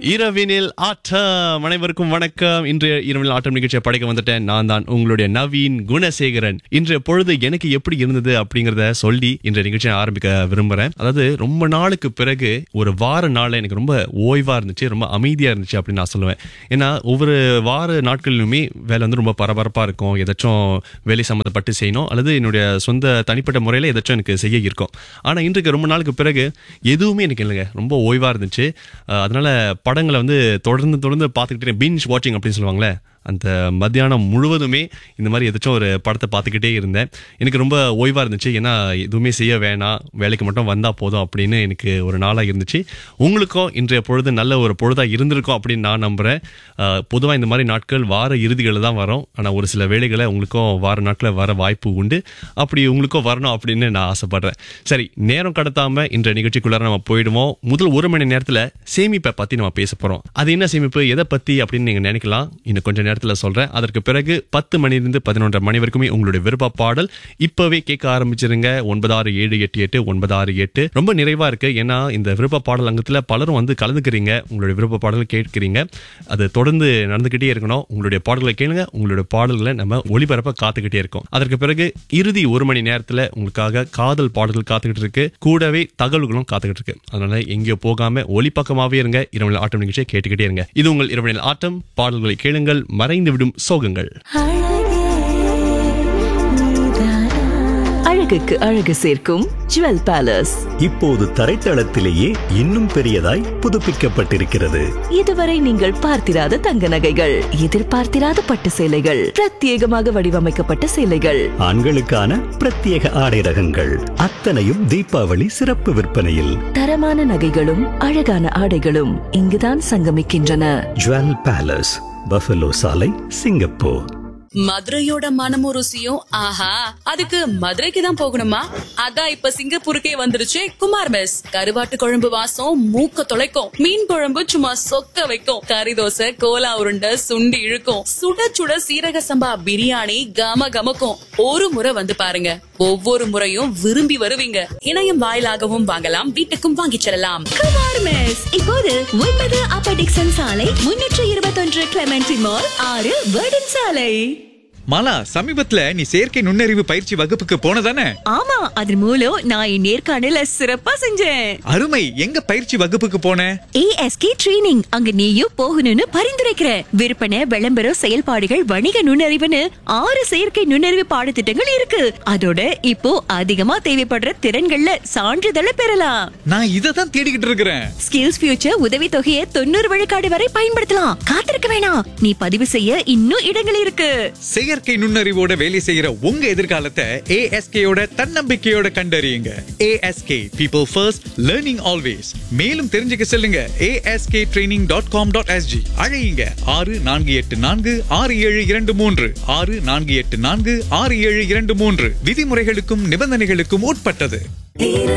இரவினில் ஆட்டம் அனைவருக்கும் வணக்கம் இன்றைய இரவினில் ஆட்டம் நிகழ்ச்சியை படைக்க வந்துட்டேன் நான் தான் உங்களுடைய நவீன் குணசேகரன் இன்றைய பொழுது எனக்கு எப்படி இருந்தது அப்படிங்கறத சொல்லி இன்றைய நிகழ்ச்சியை ஆரம்பிக்க விரும்புறேன் அதாவது ரொம்ப நாளுக்கு பிறகு ஒரு வார நாள்ல எனக்கு ரொம்ப ஓய்வா இருந்துச்சு ரொம்ப அமைதியா இருந்துச்சு அப்படின்னு நான் சொல்லுவேன் ஏன்னா ஒவ்வொரு வார நாட்களிலுமே வேலை வந்து ரொம்ப பரபரப்பா இருக்கும் ஏதாச்சும் வேலை சம்மந்தப்பட்டு செய்யணும் அல்லது என்னுடைய சொந்த தனிப்பட்ட முறையில ஏதாச்சும் எனக்கு செய்ய இருக்கும் ஆனா இன்றைக்கு ரொம்ப நாளுக்கு பிறகு எதுவுமே எனக்கு இல்லைங்க ரொம்ப ஓய்வா இருந்துச்சு அஹ் அதனால படங்களை வந்து தொடர்ந்து தொடர்ந்து பார்த்துக்கிட்டே பிஞ்ச் வாட்சிங் அப்படின்னு சொல்லுவாங்களே அந்த மத்தியானம் முழுவதுமே இந்த மாதிரி ஏதாச்சும் ஒரு படத்தை பார்த்துக்கிட்டே இருந்தேன் எனக்கு ரொம்ப ஓய்வாக இருந்துச்சு ஏன்னா எதுவுமே செய்ய வேணாம் வேலைக்கு மட்டும் வந்தால் போதும் அப்படின்னு எனக்கு ஒரு நாளாக இருந்துச்சு உங்களுக்கும் இன்றைய பொழுது நல்ல ஒரு பொழுதாக இருந்திருக்கும் அப்படின்னு நான் நம்புகிறேன் பொதுவாக இந்த மாதிரி நாட்கள் வார இறுதிகளில் தான் வரும் ஆனால் ஒரு சில வேலைகளை உங்களுக்கும் வார நாட்களில் வர வாய்ப்பு உண்டு அப்படி உங்களுக்கும் வரணும் அப்படின்னு நான் ஆசைப்படுறேன் சரி நேரம் கடத்தாமல் இன்றைய நிகழ்ச்சிக்குள்ளார நம்ம போயிடுவோம் முதல் ஒரு மணி நேரத்தில் சேமிப்பை பற்றி நம்ம பேச போகிறோம் அது என்ன சேமிப்பு எதை பற்றி அப்படின்னு நீங்கள் நினைக்கலாம் இன்னும் கொஞ்சம் நேரத்தில் சொல்கிறேன் அதற்கு பிறகு பத்து மணிலிருந்து பதினொன்றரை மணி வரைக்குமே உங்களுடைய விருப்ப பாடல் இப்போவே கேட்க ஆரம்பிச்சிருங்க ஒன்பது ஆறு ஏழு எட்டு எட்டு ஒன்பது ஆறு எட்டு ரொம்ப நிறைவாக இருக்கு ஏன்னா இந்த விருப்ப பாடல் அங்கத்தில் பலரும் வந்து கலந்துக்கிறீங்க உங்களுடைய விருப்ப பாடல் கேட்கிறீங்க அது தொடர்ந்து நடந்துக்கிட்டே இருக்கணும் உங்களுடைய பாடல்களை கேளுங்க உங்களுடைய பாடல்களை நம்ம ஒளிபரப்ப காத்துக்கிட்டே இருக்கோம் அதற்கு பிறகு இறுதி ஒரு மணி நேரத்தில் உங்களுக்காக காதல் பாடல்கள் காத்துக்கிட்டு இருக்கு கூடவே தகவல்களும் காத்துக்கிட்டு இருக்கு அதனால எங்கேயோ போகாம ஒளிப்பக்கமாவே இருங்க இரவு ஆட்டம் நிகழ்ச்சியை கேட்டுக்கிட்டே இருங்க இது உங்கள் இரவு ஆட்டம் பாடல்களை கேளுங்கள் மறைந்து விடும் சோகங்கள் அழகுக்கு அழகு சேர்க்கும் ஜுவல் பேலஸ் இப்போது தரைத்தளத்திலேயே இன்னும் பெரியதாய் புதுப்பிக்கப்பட்டிருக்கிறது இதுவரை நீங்கள் பார்த்திராத தங்க நகைகள் எதிர்பார்த்திராத பட்டு சேலைகள் பிரத்யேகமாக வடிவமைக்கப்பட்ட சேலைகள் ஆண்களுக்கான பிரத்யேக ஆடை ரகங்கள் அத்தனையும் தீபாவளி சிறப்பு விற்பனையில் தரமான நகைகளும் அழகான ஆடைகளும் இங்குதான் சங்கமிக்கின்றன ஜுவல் பேலஸ் பஃபலோ சாலை சிங்கப்பூர் மதுரையோட மனமும் ருசியும் ஆஹா அதுக்கு மதுரைக்கு தான் போகணுமா அதான் இப்ப சிங்கப்பூருக்கே வந்துருச்சு குமார் மெஸ் கருவாட்டு குழம்பு வாசம் மூக்க தொலைக்கும் மீன் குழம்பு சும்மா சொக்க வைக்கும் கறி தோசை கோலா உருண்டை சுண்டி இழுக்கும் சுட சுட சீரக சம்பா பிரியாணி கம கமக்கும் ஒரு முறை வந்து பாருங்க ஒவ்வொரு முறையும் விரும்பி வருவீங்க இணையம் வாயிலாகவும் வாங்கலாம் வீட்டுக்கும் வாங்கிச் செல்லலாம் குமார் மெஸ் இப்போது ஒன்பது அப்ப டிக்சன் சாலை முன்னூற்று இருபத்தொன்று கிளமென்சி மால் ஆறு வேர்டன் சாலை மாலா சமீபத்துல நீ செயற்கை நுண்ணறிவு பயிற்சி வகுப்புக்கு போனதானே ஆமா அது மூலம் நான் என் நேர்காணல சிறப்பா செஞ்சேன் அருமை எங்க பயிற்சி வகுப்புக்கு போன ஏஎஸ்கே ட்ரெய்னிங் அங்க நீயும் போகணும்னு பரிந்துரைக்கிற விற்பனை விளம்பரம் செயல்பாடுகள் வணிக நுண்ணறிவுன்னு ஆறு செயற்கை நுண்ணறிவு பாடத்திட்டங்கள் இருக்கு அதோட இப்போ அதிகமா தேவைப்படுற திறன்கள்ல சான்றிதழை பெறலாம் நான் இதை தான் தேடிக்கிட்டு இருக்கிறேன் ஸ்கில்ஸ் ஃபியூச்சர் உதவி தொகையை தொண்ணூறு விழுக்காடு வரை பயன்படுத்தலாம் காத்திருக்க வேணாம் நீ பதிவு செய்ய இன்னும் இடங்கள் இருக்கு செயற்கை நுண்ணறிவோட வேலை செய்யற உங்க எதிர்காலத்தை ஏஎஸ்கேயோட தன்னம்பிக்கையோட கண்டறியுங்க ASK people first learning always மேலும் தெரிஞ்சுக்க செல்லுங்க ASK training dot com dot SG அழையுங்க ஆறு நான்கு எட்டு நான்கு ஆறு ஏழு இரண்டு மூன்று ஆறு நான்கு எட்டு நான்கு ஆறு ஏழு இரண்டு மூன்று விதிமுறைகளுக்கும் நிபந்தனைகளுக்கும் உட்பட்டது